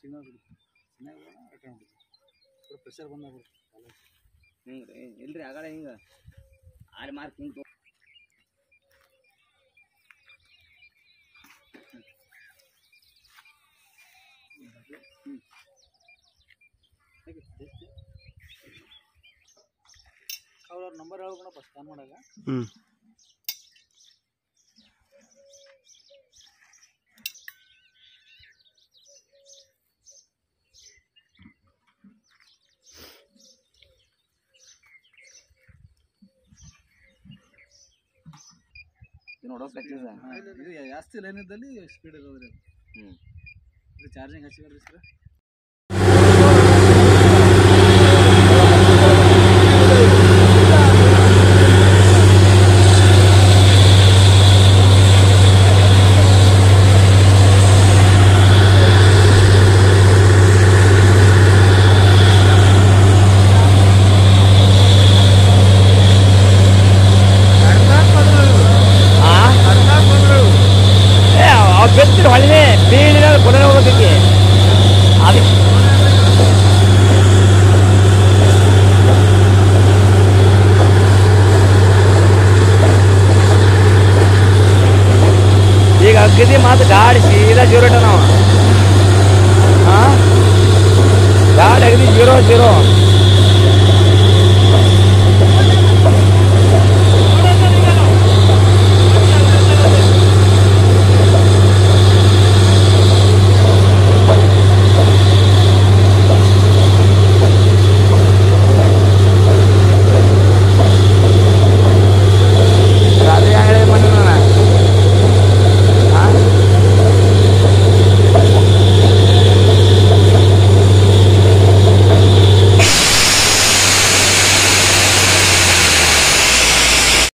signal ಬಿಡುತ್ತೆ signal return ಬಿಡುತ್ತೆ pressure ಬಂದಾಗ ಹಿಂಗೆ ರೀ ಇಲ್ರಿ ಆಗಲ್ಲ ಹಿಂಗೆ ಆರು ಮಾರ್ಕ್ ಹಿಂಗೆ ಅವ್ರ ನಂಬರ್ ಹೇಳ್ಬೇಕಪ್ಪ ಸ್ಕ್ಯಾನ್ ಮಾಡಾಗ ಹ್ಞೂ ಇದು ನೋಡೋ ಪ್ರಾಕ್ಟೀಸ್ ಇದು ಜಾಸ್ತಿ ಲೈನ್ ಇದ್ದಲ್ಲಿ ಸ್ಪೀಡ್ ಇರೋದ್ರಿ ಹ್ಞೂ ಇದು ಚಾರ್ಜಿಂಗ್ ಹಚ್ಚಿದ್ರಿ ಸರ್